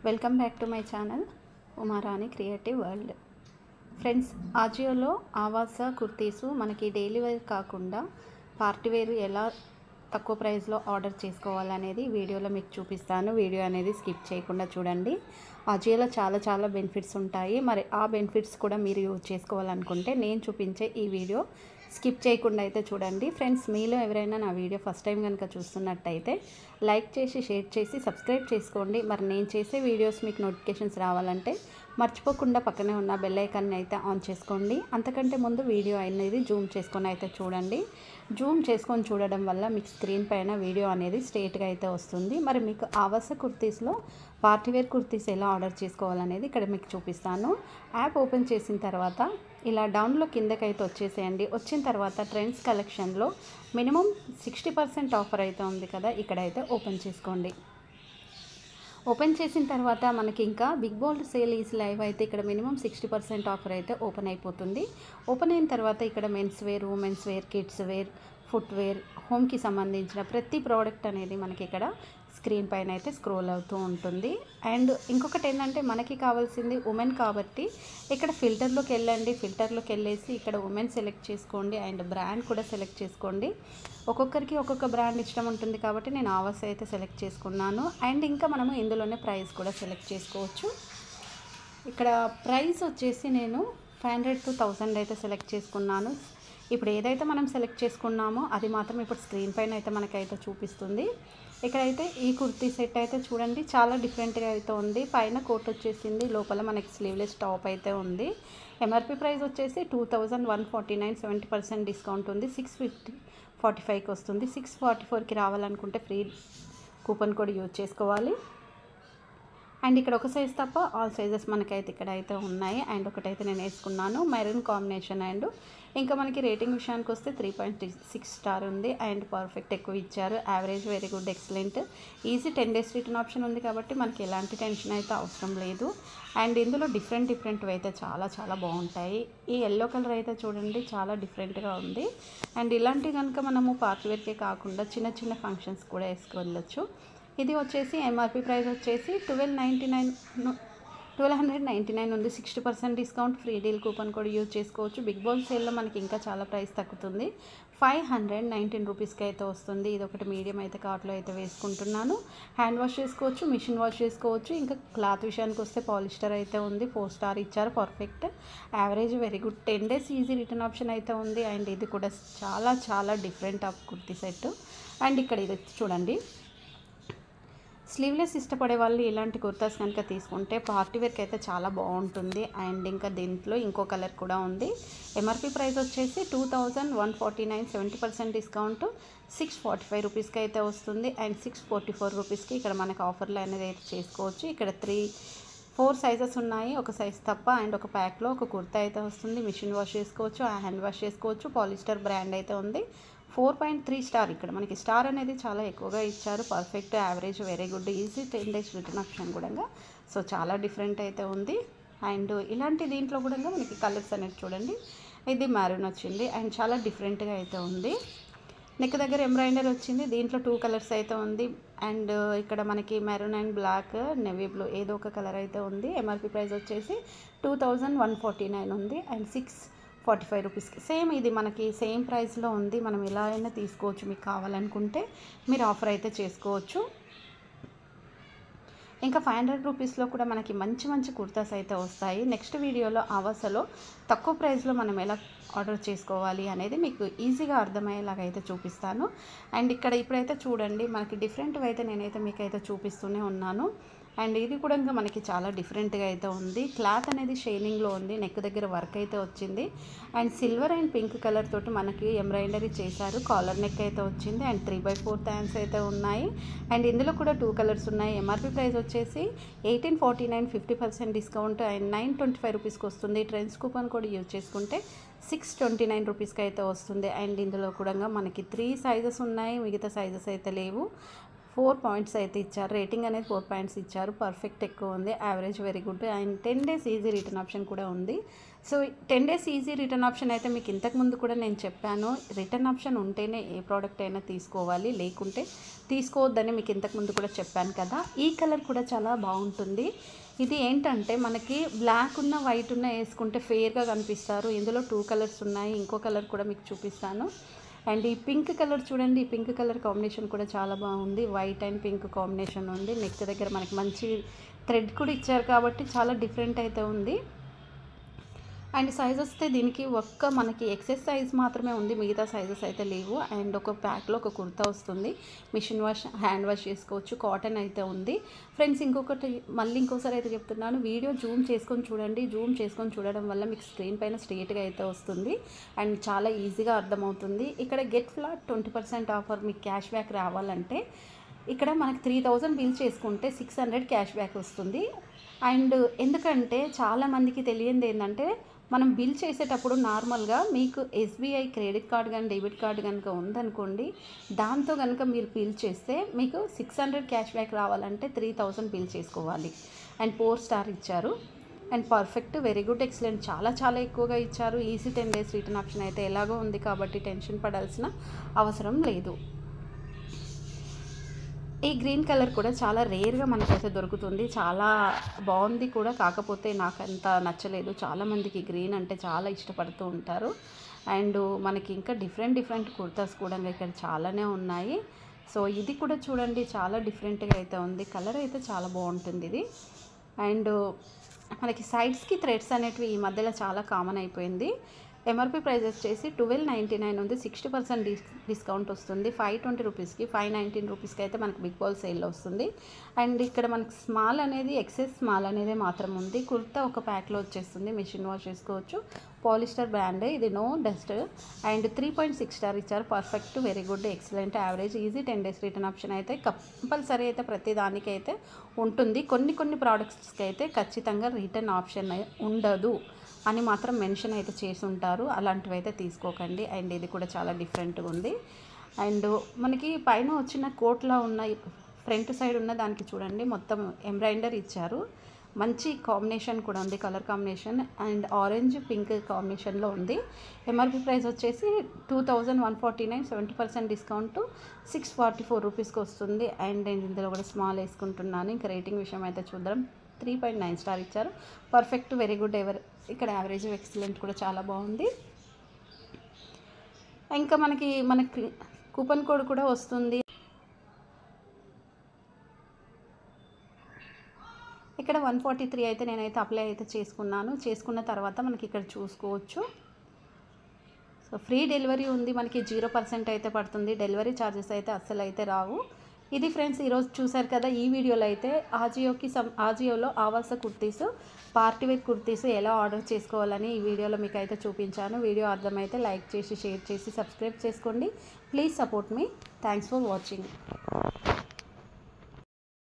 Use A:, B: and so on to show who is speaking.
A: welcome back to my channel Umarani creative world friends ఆజియోలో ఆవాస కుర్తీసు మనకి daily wear కాకుండా party wear ఎలా తక్కువ ప్రైస్లో ఆర్డర్ చేసుకోవాలనేది వీడియోలో మీకు చూపిస్తాను వీడియో అనేది స్కిప్ చేయకుండా చూడండి ఆజియోలో చాలా చాలా బెనిఫిట్స్ ఉంటాయి మరి ఆ బెనిఫిట్స్ కూడా మీరు యూజ్ చేసుకోవాలనుకుంటే నేను చూపించే ఈ వీడియో స్కిప్ చేయకుండా అయితే చూడండి ఫ్రెండ్స్ మీలో ఎవరైనా నా వీడియో ఫస్ట్ టైం కనుక చూస్తున్నట్టయితే లైక్ చేసి షేర్ చేసి సబ్స్క్రైబ్ చేసుకోండి మరి నేను చేసే వీడియోస్ మీకు నోటిఫికేషన్స్ రావాలంటే మర్చిపోకుండా పక్కనే ఉన్న బెల్ ఐకాన్ని అయితే ఆన్ చేసుకోండి అంతకంటే ముందు వీడియో అనేది జూమ్ చేసుకొని అయితే చూడండి జూమ్ చేసుకొని చూడడం వల్ల మీకు స్క్రీన్ పైన వీడియో అనేది స్ట్రేట్గా అయితే వస్తుంది మరి మీకు ఆవాస కుర్తీస్లో పార్టీవేర్ కుర్తీస్ ఎలా ఆర్డర్ చేసుకోవాలనేది ఇక్కడ మీకు చూపిస్తాను యాప్ ఓపెన్ చేసిన తర్వాత ఇలా డౌన్లో కిందకైతే వచ్చేసేయండి వచ్చిన తర్వాత ట్రెండ్స్ కలెక్షన్లో మినిమం సిక్స్టీ పర్సెంట్ ఆఫర్ అయితే ఉంది కదా ఇక్కడైతే ఓపెన్ చేసుకోండి ఓపెన్ చేసిన తర్వాత మనకి ఇంకా big bold sale is live అయితే ఇక్కడ మినిమం సిక్స్టీ పర్సెంట్ ఆఫర్ అయితే ఓపెన్ అయిపోతుంది ఓపెన్ అయిన తర్వాత ఇక్కడ men's wear women's wear kids wear footwear హోమ్కి సంబంధించిన ప్రతి ప్రోడక్ట్ అనేది మనకి ఇక్కడ స్క్రీన్ పైన అయితే స్క్రోల్ అవుతూ ఉంటుంది అండ్ ఇంకొకటి ఏంటంటే మనకి కావాల్సింది ఉమెన్ కాబట్టి ఇక్కడ ఫిల్టర్లోకి వెళ్ళండి ఫిల్టర్లోకి వెళ్ళేసి ఇక్కడ ఉమెన్ సెలెక్ట్ చేసుకోండి అండ్ బ్రాండ్ కూడా సెలెక్ట్ చేసుకోండి ఒక్కొక్కరికి ఒక్కొక్క బ్రాండ్ ఇష్టం ఉంటుంది కాబట్టి నేను ఆవాస్ అయితే సెలెక్ట్ చేసుకున్నాను అండ్ ఇంకా మనము ఇందులోనే ప్రైస్ కూడా సెలెక్ట్ చేసుకోవచ్చు ఇక్కడ ప్రైస్ వచ్చేసి నేను ఫైవ్ హండ్రెడ్ టు థౌజండ్ అయితే సెలెక్ట్ చేసుకున్నాను ఇప్పుడు ఏదైతే మనం సెలెక్ట్ చేసుకున్నామో అది మాత్రం ఇప్పుడు స్క్రీన్ పైన అయితే మనకైతే చూపిస్తుంది ఇక్కడైతే ఈ కుర్తీ సెట్ అయితే చూడండి చాలా డిఫరెంట్గా అయితే ఉంది పైన కోట్ వచ్చేసింది లోపల మనకి స్లీవ్లెస్ టాప్ అయితే ఉంది ఎంఆర్పి ప్రైస్ వచ్చేసి two thousand one forty nine seventy percent discount ఉంది సిక్స్ ఫిఫ్టీ ఫార్టీ ఫైవ్కి వస్తుంది సిక్స్ ఫార్టీ ఫోర్కి రావాలనుకుంటే ఫ్రీ కూపన్ కోడ్ యూజ్ చేసుకోవాలి అండ్ ఇక్కడ ఒక సైజ్ తప్ప ఆల్ సైజెస్ మనకైతే ఇక్కడ అయితే ఉన్నాయి అండ్ ఒకటైతే నేను వేసుకున్నాను మెరూన్ కాంబినేషన్ అండ్ ఇంకా మనకి రేటింగ్ విషయానికి వస్తే త్రీ పాయింట్ సిక్స్ స్టార్ ఉంది అండ్ పర్ఫెక్ట్ ఎక్కువ ఇచ్చారు average very good excellent easy ten days return option ఉంది కాబట్టి మనకి ఎలాంటి టెన్షన్ అయితే అవసరం లేదు అండ్ ఇందులో డిఫరెంట్ డిఫరెంట్వి అయితే చాలా చాలా బాగుంటాయి ఈ ఎల్లో కలర్ అయితే చూడండి చాలా డిఫరెంట్గా ఉంది అండ్ ఇలాంటి కనుక మనము పార్టీ వేర్కే కాకుండా చిన్న చిన్న ఫంక్షన్స్ కూడా వేసుకెళ్ళచ్చు ఇది వచ్చేసి ఎంఆర్పి ప్రైస్ వచ్చేసి twelve ninety nine twelve hundred ninety nine ఉంది sixty percent discount free deal coupon కూడా యూజ్ చేసుకోవచ్చు బిగ్ బాల్ సేల్లో మనకి ఇంకా చాలా ప్రైస్ తగ్గుతుంది ఫైవ్ హండ్రెడ్ నైన్టీన్ రూపీస్కి అయితే వస్తుంది ఇది ఒకటి మీడియం అయితే కార్ట్లో అయితే వేసుకుంటున్నాను హ్యాండ్ వాష్ చేసుకోవచ్చు మిషన్ వాష్ చేసుకోవచ్చు ఇంకా క్లాత్ విషయానికి వస్తే పాలిస్టర్ అయితే ఉంది ఫోర్ స్టార్ ఇచ్చారు perfect average very good ten days easy return option అయితే ఉంది అండ్ ఇది కూడా చాలా చాలా different of kurti set and ఇక్కడ ఇది చూడండి స్లీవ్లెస్ ఇష్టపడే వాళ్ళు ఇలాంటి కుర్తాస్ కనుక తీసుకుంటే పార్టీ వేర్కి అయితే చాలా బాగుంటుంది అండ్ ఇంకా దీంట్లో ఇంకో కలర్ కూడా ఉంది ఎంఆర్పి ప్రైస్ వచ్చేసి two thousand one forty nine seventy percent discount six forty five రూపీస్కి అయితే వస్తుంది అండ్ సిక్స్ ఫార్టీ ఫోర్ రూపీస్కి ఇక్కడ మనకు ఆఫర్లు అనేది అయితే చేసుకోవచ్చు ఇక్కడ త్రీ ఫోర్ సైజెస్ ఉన్నాయి ఒక సైజ్ తప్ప అండ్ ఒక ప్యాక్లో ఒక కుర్తా అయితే వస్తుంది మిషన్ వాష్ చేసుకోవచ్చు హ్యాండ్ వాష్ చేసుకోవచ్చు పాలిస్టర్ బ్రాండ్ అయితే ఉంది ఫోర్ పాయింట్ త్రీ స్టార్ ఇక్కడ మనకి స్టార్ అనేది చాలా ఎక్కువగా ఇచ్చారు perfect average very good easy ten days return option కూడా సో చాలా డిఫరెంట్ అయితే ఉంది అండ్ ఇలాంటి దీంట్లో కూడా మనకి కలర్స్ అనేది చూడండి ఇది మ్యారూన్ వచ్చింది అండ్ చాలా డిఫరెంట్గా అయితే ఉంది నెక్ దగ్గర ఎంబ్రాయిడరీ వచ్చింది దీంట్లో టూ కలర్స్ అయితే ఉంది అండ్ ఇక్కడ మనకి maroon and black navy blue ఏదో ఒక కలర్ అయితే ఉంది ఎంఆర్పి ప్రైస్ వచ్చేసి two thousand one forty nine ఉంది అండ్ సిక్స్ ఫార్టీ ఫైవ్ రూపీస్కి సేమ్ ఇది మనకి సేమ్ ప్రైస్లో ఉంది మనం ఎలా అయినా తీసుకోవచ్చు మీకు కావాలనుకుంటే మీరు ఆఫర్ అయితే చేసుకోవచ్చు ఇంకా ఫైవ్ హండ్రెడ్ రూపీస్లో కూడా మనకి మంచి మంచి కుర్తాస్ అయితే వస్తాయి నెక్స్ట్ వీడియోలో ఆవాసలో తక్కువ ప్రైస్లో మనం ఎలా ఆర్డర్ చేసుకోవాలి అనేది మీకు ఈజీగా అర్థమయ్యేలాగా అయితే చూపిస్తాను అండ్ ఇక్కడ ఇప్పుడైతే చూడండి మనకి డిఫరెంట్ అయితే నేనైతే మీకైతే చూపిస్తూనే ఉన్నాను అండ్ ఇది కూడా ఇంకా మనకి చాలా డిఫరెంట్గా అయితే ఉంది క్లాత్ అనేది షైనింగ్లో ఉంది నెక్ దగ్గర వర్క్ అయితే వచ్చింది and silver and pink colour తోటి మనకి ఎంబ్రాయిడరీ చేశారు కాలర్ నెక్ అయితే వచ్చింది and three by four hands అయితే ఉన్నాయి అండ్ ఇందులో కూడా టూ కలర్స్ ఉన్నాయి ఎంఆర్పి ప్రైస్ వచ్చేసి eighteen forty nine fifty percent discount and nine twenty five రూపీస్కి వస్తుంది ట్రెండ్స్ కూపన్ కూడా యూజ్ చేసుకుంటే సిక్స్ ట్వంటీ నైన్ రూపీస్కి అయితే వస్తుంది అండ్ ఇందులో కూడా మనకి త్రీ సైజెస్ ఉన్నాయి మిగతా సైజెస్ అయితే లేవు ఫోర్ పాయింట్స్ అయితే ఇచ్చారు రేటింగ్ అనేది ఫోర్ పాయింట్స్ ఇచ్చారు పర్ఫెక్ట్ ఎక్కువ ఉంది average very good and ten days easy return option కూడా ఉంది so ten days easy return option అయితే మీకు ఇంతకుముందు కూడా నేను చెప్పాను రిటర్న్ ఆప్షన్ ఉంటేనే ఏ ప్రోడక్ట్ అయినా తీసుకోవాలి లేకుంటే తీసుకోవద్దని మీకు ఇంతకుముందు కూడా చెప్పాను కదా ఈ కలర్ కూడా చాలా బాగుంటుంది ఇది ఏంటంటే మనకి బ్లాక్ ఉన్న వైట్ ఉన్న వేసుకుంటే ఫేర్గా కనిపిస్తారు ఇందులో టూ కలర్స్ ఉన్నాయి ఇంకో కలర్ కూడా మీకు చూపిస్తాను అండ్ ఈ పింక్ కలర్ చూడండి ఈ పింక్ కలర్ కాంబినేషన్ కూడా చాలా బాగుంది వైట్ అండ్ పింక్ కాంబినేషన్ ఉంది నెక్ దగ్గర మనకి మంచి థ్రెడ్ కూడా ఇచ్చారు కాబట్టి చాలా డిఫరెంట్ అయితే ఉంది అండ్ సైజ్ వస్తే దీనికి ఒక్క మనకి ఎక్సెస్ సైజ్ మాత్రమే ఉంది మిగతా సైజెస్ అయితే లేవు అండ్ ఒక ప్యాక్లో ఒక కుర్తా వస్తుంది మిషన్ వాష్ హ్యాండ్ వాష్ చేసుకోవచ్చు కాటన్ అయితే ఉంది ఫ్రెండ్స్ ఇంకొకటి మళ్ళీ ఇంకోసారి అయితే చెప్తున్నాను వీడియో జూమ్ చేసుకొని చూడండి జూమ్ చేసుకొని చూడడం వల్ల మీకు స్క్రీన్ పైన స్ట్రేట్గా అయితే వస్తుంది అండ్ చాలా ఈజీగా అర్థమవుతుంది ఇక్కడ get flat twenty percent offer మీకు క్యాష్ బ్యాక్ రావాలంటే ఇక్కడ మనకి త్రీ థౌజండ్ బిల్ చేసుకుంటే సిక్స్ హండ్రెడ్ క్యాష్ బ్యాక్ వస్తుంది అండ్ ఎందుకంటే చాలామందికి తెలియంది ఏంటంటే మనం బిల్ చేసేటప్పుడు నార్మల్గా మీకు ఎస్బీఐ క్రెడిట్ కార్డ్ కానీ డెబిట్ కార్డ్ కనుక ఉందనుకోండి దాంతో కనుక మీరు బిల్ చేస్తే మీకు సిక్స్ హండ్రెడ్ క్యాష్ బ్యాక్ రావాలంటే త్రీ థౌజండ్ బిల్ చేసుకోవాలి అండ్ ఫోర్ స్టార్ ఇచ్చారు and perfect very good excellent చాలా చాలా ఎక్కువగా ఇచ్చారు easy ten days return option అయితే ఎలాగో ఉంది కాబట్టి టెన్షన్ పడాల్సిన అవసరం లేదు ఈ గ్రీన్ కలర్ కూడా చాలా రేర్గా మనకైతే దొరుకుతుంది చాలా బాగుంది కూడా కాకపోతే నాకు అంత నచ్చలేదు చాలామందికి గ్రీన్ అంటే చాలా ఇష్టపడుతూ ఉంటారు అండ్ మనకి ఇంకా డిఫరెంట్ డిఫరెంట్ కుర్తాస్ కూడా ఇక్కడ చాలానే ఉన్నాయి సో ఇది కూడా చూడండి చాలా డిఫరెంట్గా అయితే ఉంది కలర్ అయితే చాలా బాగుంటుంది ఇది అండ్ మనకి సైడ్స్కి థ్రెడ్స్ అనేటివి ఈ మధ్యలో చాలా కామన్ అయిపోయింది ఎంఆర్పి ప్రైస్ వచ్చేసి ట్వెల్వ్ నైంటీ నైన్ ఉంది సిక్స్టీ పర్సెంట్ డిస్ డిస్కౌంట్ వస్తుంది ఫైవ్ ట్వంటీ రూపీస్కి ఫైవ్ నైన్టీన్ రూపీస్కి అయితే మనకి బిగ్ బాల్ సేల్లో వస్తుంది అండ్ ఇక్కడ మనకి స్మాల్ అనేది ఎక్సెస్ స్మాల్ అనేది మాత్రం ఉంది కుర్తా ఒక ప్యాక్లో వచ్చేస్తుంది మిషన్ వాష్ చేసుకోవచ్చు పాలిస్టర్ బ్రాండ్ ఇది no dust and three point six star ఇచ్చారు perfect very good excellent average easy ten days return option అయితే కంపల్సరీ అయితే ప్రతి దానికి అయితే ఉంటుంది కొన్ని కొన్ని ప్రోడక్ట్స్కి అయితే ఖచ్చితంగా రిటర్న్ ఆప్షన్ ఉండదు అని మాత్రం మెన్షన్ అయితే చేసి ఉంటారు అలాంటివి అయితే తీసుకోకండి అండ్ ఇది కూడా చాలా డిఫరెంట్గా ఉంది అండ్ మనకి పైన వచ్చిన కోట్లా ఉన్న ఫ్రంట్ సైడ్ ఉన్న దానికి చూడండి మొత్తం ఎంబ్రాయిడర్ ఇచ్చారు మంచి కాంబినేషన్ కూడా ఉంది colour combination and orange pink కాంబినేషన్లో ఉంది ఎంఆర్పి ప్రైస్ వచ్చేసి two thousand one forty nine seventy percent discount six forty four రూపీస్కి వస్తుంది అండ్ నేను ఇందులో కూడా స్మాల్ వేసుకుంటున్నాను ఇంకా రేటింగ్ విషయం అయితే చూద్దాం త్రీ పాయింట్ నైన్ స్టార్ ఇచ్చారు పర్ఫెక్ట్ వెరీ గుడ్ ఎవర్ ఇక్కడ యావరేజ్ ఎక్సలెంట్ కూడా చాలా బాగుంది ఇంకా మనకి మనకి కూపన్ కోడ్ కూడా వస్తుంది ఇక్కడ వన్ ఫార్టీ త్రీ అయితే నేనైతే అప్లై అయితే చేసుకున్నాను చేసుకున్న తర్వాత మనకి ఇక్కడ చూసుకోవచ్చు సో ఫ్రీ డెలివరీ ఉంది మనకి జీరో పర్సెంట్ అయితే పడుతుంది డెలివరీ ఛార్జెస్ అయితే అస్సలు అయితే రావు ఇది ఫ్రెండ్స్ ఈరోజు చూసారు కదా ఈ వీడియోలో అయితే ఆజియోకి సం ఆజియోలో ఆవాస కుర్తీస్ పార్టీ వేర్ కుర్తీస్ ఎలా ఆర్డర్ చేసుకోవాలని ఈ వీడియోలో మీకు అయితే చూపించాను వీడియో అర్థమైతే లైక్ చేసి షేర్ చేసి సబ్స్క్రైబ్ చేసుకోండి ప్లీజ్ సపోర్ట్ మీ థ్యాంక్స్ ఫర్ వాచింగ్